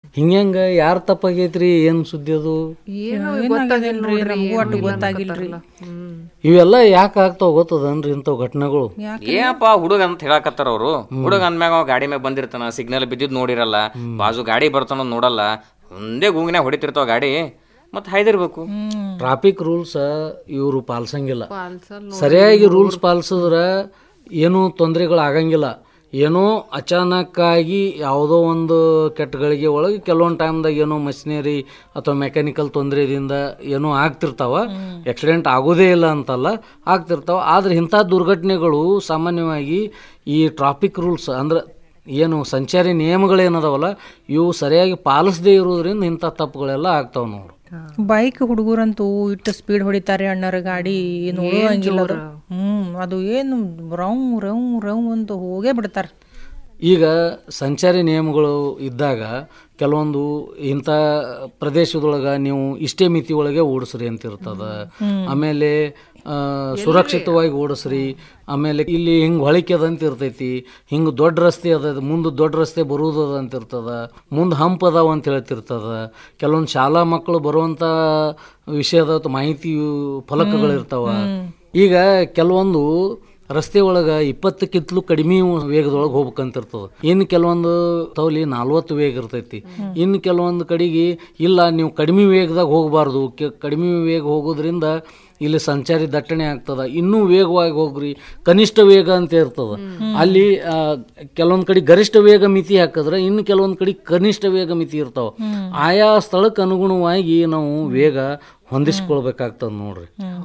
ಹಿಂಗ್ಯಾಂಗ ಯಾರ್ ತಪ್ಪಾಗೈತ್ರಿ ಏನ್ ಸುದ್ದಿ ಅದು ಏನು ಏನಾಗ್ಯದೇನ್ರಿ ನಮಗೂ ಒಟ್ಟು ಗೊತ್ತಾಗಿಲ್ರಿ ಇವೆಲ್ಲ ಯಾಕೆ ಆಗ್ತಾವ ಗೊತ್ತದನ್ರಿ ಇಂಥವ್ ಘಟನೆಗಳು ಏನಪ್ಪ ಹುಡುಗ ಅಂತ ಹೇಳಕತ್ತಾರ ಅವ್ರು ಹುಡುಗ ಅಂದ್ಮ್ಯಾಗ ಅವ ಗಾಡಿ ಮ್ಯಾಗ ಬಂದಿರ್ತಾನ ಸಿಗ್ನಲ್ ಬಿದ್ದಿದ್ ನೋಡಿರಲ್ಲ ಬಾಜು ಗಾಡಿ ಬರ್ತಾನ ನೋಡಲ್ಲ ಒಂದೇ ಗೂಂಗಿನಾಗ ಹೊಡಿತಿರ್ತಾವ ಗಾಡಿ ಮತ್ ಹಾಯ್ದಿರ್ಬೇಕು ಟ್ರಾಫಿಕ್ ರೂಲ್ಸ್ ಇವರು ಪಾಲಿಸಂಗಿಲ್ಲ ಸರಿಯಾಗಿ ರೂಲ್ಸ್ ಪಾಲಿಸಿದ್ರ ಏನೂ ತೊಂದರೆಗಳು ಆಗಂಗಿಲ್ಲ ಏನೋ ಅಚಾನಕ್ಕಾಗಿ ಯಾವುದೋ ಒಂದು ಕೆಟ್ಟಗಳಿಗೆ ಒಳಗೆ ಕೆಲವೊಂದು ಟೈಮ್ದಾಗ ಏನೋ ಮಷಿನರಿ ಅಥವಾ ಮೆಕ್ಯಾನಿಕಲ್ ತೊಂದರೆದಿಂದ ಏನೋ ಆಗ್ತಿರ್ತಾವ ಆಕ್ಸಿಡೆಂಟ್ ಆಗೋದೇ ಇಲ್ಲ ಅಂತಲ್ಲ ಆಗ್ತಿರ್ತಾವ ಆದ್ರೆ ಇಂಥ ದುರ್ಘಟನೆಗಳು ಸಾಮಾನ್ಯವಾಗಿ ಈ ಟ್ರಾಫಿಕ್ ರೂಲ್ಸ್ ಅಂದ್ರೆ ಏನು ಸಂಚಾರಿ ನಿಯಮಗಳೇನದಾವಲ್ಲ ಇವು ಸರಿಯಾಗಿ ಪಾಲಿಸದೇ ಇರೋದ್ರಿಂದ ಇಂಥ ತಪ್ಪುಗಳೆಲ್ಲ ಆಗ್ತಾವ ನೋಡ್ರಿ ಬೈಕ್ ಹುಡುಗರಂತೂ ಇಟ್ಟು ಸ್ಪೀಡ್ ಹೊಡಿತಾರೆ ಅಣ್ಣರ ಗಾಡಿ ನೋಡುವಂಗಿಲ್ಲ ಅದು ಹ್ಮ್ ಅದು ಏನು ರೌ ರೌ ರೌ ಅಂತ ಹೋಗೇ ಬಿಡ್ತಾರ ಈಗ ಸಂಚಾರಿ ನಿಯಮಗಳು ಇದ್ದಾಗ ಕೆಲವೊಂದು ಇಂಥ ಪ್ರದೇಶದೊಳಗೆ ನೀವು ಇಷ್ಟೇ ಮಿತಿ ಒಳಗೆ ಓಡಿಸ್ರಿ ಅಂತ ಇರ್ತದ ಆಮೇಲೆ ಆ, ಸುರಕ್ಷಿತವಾಗಿ ಓಡಿಸ್ರಿ ಆಮೇಲೆ ಇಲ್ಲಿ ಹಿಂಗೆ ಹೊಳಿಕೆದ ಅಂತ ಇರ್ತೈತಿ ಹಿಂಗೆ ದೊಡ್ಡ ರಸ್ತೆ ಅದ ಮುಂದೆ ದೊಡ್ಡ ರಸ್ತೆ ಬರುವುದದ ಅಂತ ಇರ್ತದ ಮುಂದೆ ಹಂಪ್ ಅದಾವ ಅಂತ ಹೇಳ್ತಿರ್ತದ ಕೆಲವೊಂದು ಶಾಲಾ ಮಕ್ಕಳು ಬರುವಂಥ ವಿಷಯದ ಮಾಹಿತಿ ಫಲಕಗಳಿರ್ತಾವ ಈಗ ಕೆಲವೊಂದು ರಸ್ತೆ ಒಳಗೆ ಇಪ್ಪತ್ತಕ್ಕಿಂತಲೂ ಕಡಿಮೆ ವೇಗದೊಳಗೆ ಹೋಗ್ಬೇಕಂತಿರ್ತದ ಇನ್ನು ಕೆಲವೊಂದು ತವಲಿ ನಲ್ವತ್ತು ವೇಗ ಇರ್ತೈತಿ ಇನ್ನು ಕೆಲವೊಂದು ಕಡೆಗೆ ಇಲ್ಲ ನೀವು ಕಡಿಮೆ ವೇಗದಾಗ ಹೋಗಬಾರ್ದು ಕಡಿಮೆ ವೇಗ ಹೋಗೋದ್ರಿಂದ ಇಲ್ಲಿ ಸಂಚಾರಿ ದಟ್ಟಣೆ ಆಗ್ತದ ಇನ್ನೂ ವೇಗವಾಗಿ ಹೋಗ್ರಿ ಕನಿಷ್ಠ ವೇಗ ಅಂತ ಇರ್ತದ ಅಲ್ಲಿ ಆ, ಕೆಲವೊಂದ್ ಕಡೆ ಗರಿಷ್ಠ ವೇಗ ಮಿತಿ ಹಾಕಿದ್ರೆ ಇನ್ನು ಕೆಲವೊಂದ್ ಕಡೆ ಕನಿಷ್ಠ ವೇಗ ಮಿತಿ ಇರ್ತಾವ ಆಯಾ ಸ್ಥಳಕ್ಕೆ ಅನುಗುಣವಾಗಿ ನಾವು ವೇಗ ಹೊಂದಿಸ್ಕೊಳ್ಬೇಕಾಗ್ತದ ನೋಡ್ರಿ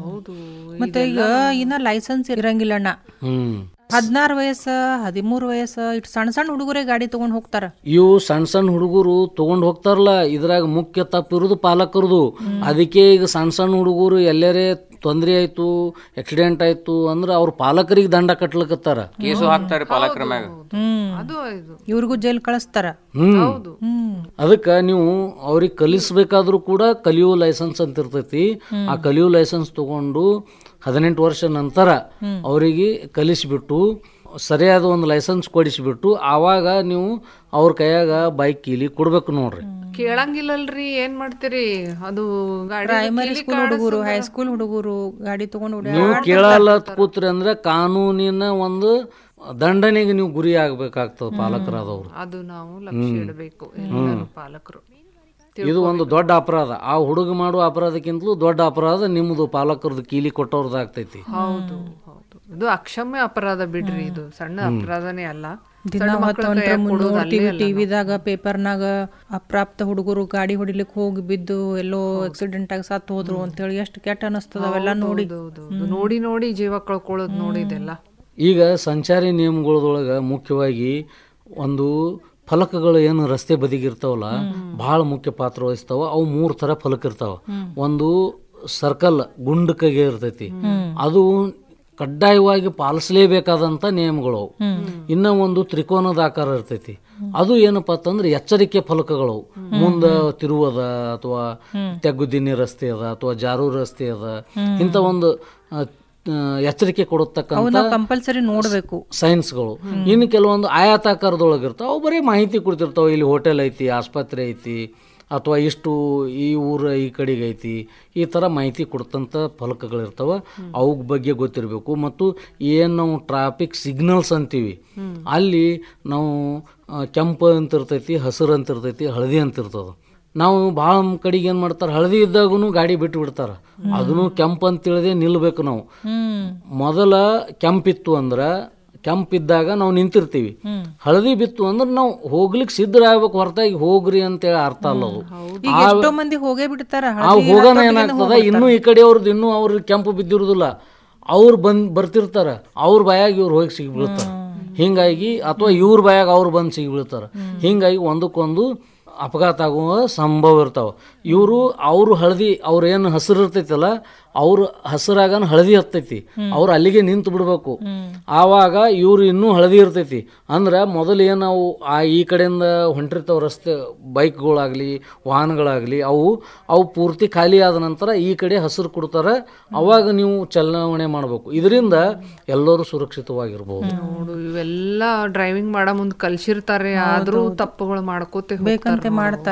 ಮತ್ತೆ ಈಗ ಇನ್ನ ಲೈಸೆನ್ಸ್ ಇರಂಗಿಲ್ಲ ಅಣ್ಣ ಹ್ಮ್ ಹದಿನಾರು ವಯಸ್ಸ ಹದಿಮೂರು ವಯಸ್ಸ ಇಟ್ ಸಣ್ಣ ಸಣ್ಣ ಹುಡುಗರೇ ಗಾಡಿ ತಗೊಂಡ್ ಹೋಗ್ತಾರ ಇವು ಸಣ್ಣ ಸಣ್ಣ ಹುಡುಗರು ತಗೊಂಡ್ ಹೋಗ್ತಾರಲ್ಲ ಇದ್ರಾಗ ಮುಖ್ಯ ತಪ್ಪಿರೋದು ಪಾಲಕರದು ಅದಕ್ಕೆ ಈಗ ಸಣ್ಣ ಸಣ್ಣ ಹುಡುಗರು ಎಲ್ಲರೇ ತೊಂದರೆ ಆಯ್ತು ಆಕ್ಸಿಡೆಂಟ್ ಆಯ್ತು ಅಂದ್ರೆ ಅವ್ರ ಪಾಲಕರಿಗೆ ದಂಡ ಕಟ್ಲಕತ್ತಾರ ಕೇಸು ಹಾಕ್ತಾರೆ ಪಾಲಕರ ಮ್ಯಾಗ ಹ್ಮ್ ಅದು ಇದು ಇವ್ರಿಗೂ ಜೈಲ್ ಕಳಿಸ್ತಾರ ಹ್ಮ್ ಹ್ಮ್ ಅದಕ್ಕೆ ನೀವು ಅವ್ರಿಗೆ ಕಲಿಸ್ಬೇಕಾದ್ರೂ ಕೂಡ ಕಲಿಯೋ ಲೈಸೆನ್ಸ್ ಅಂತ ಇರ್ತೈತಿ ಆ ಕಲಿಯೋ ಲೈಸೆನ್ಸ್ ತಗೊಂಡು ಹದಿನೆಂಟು ವರ್ಷ ನಂತರ ಅವರಿಗೆ ಕಲಿಸ್ಬಿಟ್ಟು ಸರಿಯಾದ ಒಂದು ಲೈಸೆನ್ಸ್ ಕೊಡಿಸ್ಬಿಟ್ಟು ಆವಾಗ ನೀವು ಅವ್ರ ಕೈಯಾಗ ಬೈಕ್ ಕೀಲಿ ಕೊಡ್ಬೇಕು ನೋಡ್ರಿ ಕೇಳಂಗಿಲ್ಲಲ್ರಿ ಏನ್ ಮಾಡ್ತೀರಿ ಅದು ಗಾಡಿ ಪ್ರೈಮರಿ ಸ್ಕೂಲ್ ಹುಡುಗರು ಹೈಸ್ಕೂಲ್ ಹುಡುಗರು ಗಾಡಿ ತಗೊಂಡ್ ನೀವು ಕೇಳಲ್ಲ ಕೂತ್ರಿ ಅಂದ್ರೆ ಕಾನೂನಿನ ಒಂದು ದಂಡನೆಗೆ ನೀವು ಗುರಿ ಆಗ್ಬೇಕಾಗ್ತದ ಪಾಲಕರಾದವ್ರು ಅದು ನಾವು ಲಕ್ಷ್ಯ ಇಡಬೇಕು ಎಲ್ಲರೂ ಪಾಲಕರು ಇದು ಒಂದು ದೊಡ್ಡ ಅಪರಾಧ ಆ ಹುಡುಗ ಮಾಡುವ ಅಪರಾಧಕ್ಕಿಂತಲೂ ದೊಡ್ಡ ಅಪರಾಧ ನಿಮ್ಮದು ಪಾಲಕರದ್ದು ಕೀಲಿ ಕೊಟ್ಟವ್ರದ್ದಾಗ್ತೈತಿ ಹೌದು ಹೌದು ಇದು ಅಕ್ಷಮ್ಯ ಅಪರಾಧ ಬಿಡ್ರಿ ಇದು ಸಣ್ಣ ಅಪರಾಧನೇ ಅಲ್ಲ ದಿನ ಸಣ್ಣ ಹೊತ್ತು ಮಕ್ಕಳ ಹೊಂಟ್ರೆ ಕೈಯಾಗ್ ಕೊಡೋದು ಅಲ್ಲೇ ನೋಡ್ತೀವಿ ಅಲ್ಲ ಟಿವಿದಾಗ ಪೇಪರ್ನಾಗ ಅಪ್ರಾಪ್ತ ಹುಡುಗರು ಗಾಡಿ ಹೊಡಿಲಿಕ್ಕೆ ಹೋಗಿ ಬಿದ್ದು ಎಲ್ಲೋ ಆಕ್ಸಿಡೆಂಟ್ ಆಗಿ ಸತ್ತು ಹೋದ್ರು ಅಂತೇಳಿ ಎಷ್ಟು ಕೆಟ್ಟ ಅನಿಸ್ತದ ಅವೆಲ್ಲ ನೋಡಿ ಹೌದು, ಹೌದು. ನೋಡಿ ನೋಡಿ ಜೀವ ಕಳ್ಕೊಳ್ಳೋದು ನೋಡಿ ಇದೆಲ್ಲ ಈಗ ಸಂಚಾರಿ ನಿಯಮಗಳದೊಳಗೆ ಮುಖ್ಯವಾಗಿ ಒಂದು ಫಲಕಗಳು ಏನು ರಸ್ತೆ ಬದಿಗಿರ್ತಾವಲ್ಲ ಬಹಳ ಮುಖ್ಯ ಪಾತ್ರ ವಹಿಸ್ತಾವ ಅವು ಮೂರು ಥರ ಫಲಕ ಇರ್ತಾವ ಒಂದು ಸರ್ಕಲ್ ಗುಂಡಕಗೆ ಇರ್ತೈತಿ ಅದು ಕಡ್ಡಾಯವಾಗಿ ಪಾಲಿಸಲೇಬೇಕಾದಂಥ ನಿಯಮಗಳು ಅವು. ಇನ್ನ ಒಂದು ತ್ರಿಕೋನದ ಆಕಾರ ಇರ್ತೈತಿ ಅದು ಏನಪ್ಪಾ ಅಂತಂದ್ರೆ ಎಚ್ಚರಿಕೆ ಫಲಕಗಳು ಮುಂದ ತಿರುವದ ಅಥವಾ ತೆಗ್ಗುದಿನ್ನಿ ರಸ್ತೆ ಅದ ಅಥವಾ ಜಾರು ರಸ್ತೆ ಅದ ಇಂಥ ಒಂದು ಆ, ಆ, ಎಚ್ಚರಿಕೆ ಕೊಡತಕ್ಕಂಥ ಅವನ್ನ ಕಂಪಲ್ಸರಿ ನೋಡ್ಬೇಕು ಸೈನ್ಸ್ಗಳು ಇನ್ನು ಕೆಲವೊಂದು ಆಯಾತಾಕಾರದೊಳಗೆ ಇರ್ತಾವ ಅವು ಬರೀ ಮಾಹಿತಿ ಕೊಡ್ತಿರ್ತಾವ ಇಲ್ಲಿ ಹೋಟೆಲ್ ಐತಿ ಆಸ್ಪತ್ರೆ ಐತಿ ಅಥವಾ ಇಷ್ಟು ಈ ಊರ ಈ ಕಡೆಗೆ ಐತಿ ಈ ಥರ ಮಾಹಿತಿ ಕೊಡ್ತಂಥ ಫಲಕಗಳಿರ್ತಾವ ಅವು ಬಗ್ಗೆ ಗೊತ್ತಿರಬೇಕು ಮತ್ತು ಏನು ನಾವು ಟ್ರಾಫಿಕ್ ಸಿಗ್ನಲ್ಸ್ ಅಂತೀವಿ ಅಲ್ಲಿ ನಾವು ಆ, ಕೆಂಪು ಅಂತ ಇರ್ತೈತಿ ಹಸಿರು ಅಂತ ಇರ್ತೈತಿ ಹಳದಿ ಅಂತ ಇರ್ತದ ನಾವು ಭಾಳ ಕಡೆಗೆ ಏನು ಮಾಡ್ತಾರೆ ಹಳದಿ ಇದ್ದಾಗೂ ಗಾಡಿ ಬಿಟ್ಟು ಬಿಡ್ತಾರ ಅದನ್ನು ಕೆಂಪು ಅಂತ ತಿಳಿದೇ ನಿಲ್ಬೇಕು ನಾವು ಹ್ಮ್ ಮೊದಲ ಕೆಂಪಿತ್ತು ಅಂದ್ರೆ ಕೆಂಪಿದ್ದಾಗ ನಾವು ನಿಂತಿರ್ತೀವಿ ಹಳದಿ ಬಿತ್ತು ಅಂದ್ರೆ ನಾವು ಹೋಗ್ಲಿಕ್ಕೆ ಸಿದ್ಧರಾಗ್ಬೇಕು ಹೊರತಾಗಿ ಹೋಗ್ರಿ ಅಂತೇಳಿ ಅರ್ಥ ಅಲ್ಲ ಅದು ಈಗ ಎಷ್ಟೋ ಮಂದಿ ಹೋಗೇ ಬಿಡ್ತಾರ ಆ ಹೋಗೋಣ ಏನಾಗ್ತದ ಇನ್ನೂ ಈ ಕಡೆ ಅವ್ರದ್ದು ಇನ್ನೂ ಅವ್ರ ಕೆಂಪು ಬಿದ್ದಿರುದಿಲ್ಲ ಅವ್ರು ಬಂದ್ ಬರ್ತಿರ್ತಾರ ಅವ್ರ ಬಾಯಾಗ ಇವ್ರು ಹೋಗಿ ಸಿಗ್ಬೀಳ್ತಾರ ಹಿಂಗಾಗಿ ಅಥವಾ ಇವ್ರ ಬಾಯಾಗ ಅವ್ರು ಬಂದು ಸಿಗ್ಬೀಳ್ತಾರ ಹಿಂಗಾಗಿ ಒಂದಕ್ಕೊಂದು ಅಪಘಾತ ಆಗುವ ಸಂಭವ ಇರ್ತಾವ ಇವರು ಅವರು ಹಳದಿ ಅವ್ರು ಏನು ಹಸಿರು ಇರ್ತೈತಲ್ಲ ಅವ್ರು ಹಸಿರಾಗನ ಹಳದಿ ಹತ್ತೈತಿ ಅವ್ರು ಅಲ್ಲಿಗೆ ನಿಂತು ಬಿಡ್ಬೇಕು ಆವಾಗ ಇವ್ರು ಇನ್ನೂ ಹಳದಿ ಇರ್ತೈತಿ ಅಂದ್ರೆ ಮೊದಲು ಏನು ನಾವು ಆ ಈ ಕಡೆಯಿಂದ ಹೊಂಟಿರ್ತಾವ ರಸ್ತೆ ಬೈಕ್ಗಳಾಗಲಿ ವಾಹನಗಳಾಗಲಿ ಅವು ಅವು ಪೂರ್ತಿ ಖಾಲಿ ಆದ ನಂತರ ಈ ಕಡೆ ಹಸಿರು ಕೊಡ್ತಾರೆ ಅವಾಗ ನೀವು ಚಲಾವಣೆ ಮಾಡಬೇಕು ಇದರಿಂದ ಎಲ್ಲರೂ ಸುರಕ್ಷಿತವಾಗಿರ್ಬೋದು ನೋಡು ಇವೆಲ್ಲ ಡ್ರೈವಿಂಗ್ ಮಾಡೋ ಮುಂದ್ ಕಲ್ಸಿರ್ತಾರೆ ಆದ್ರೂ ತಪ್ಪುಗಳು ಮಾಡ್ಕೋತೆ ಬೇಕಂತೆ ಮಾಡ್ತಾರ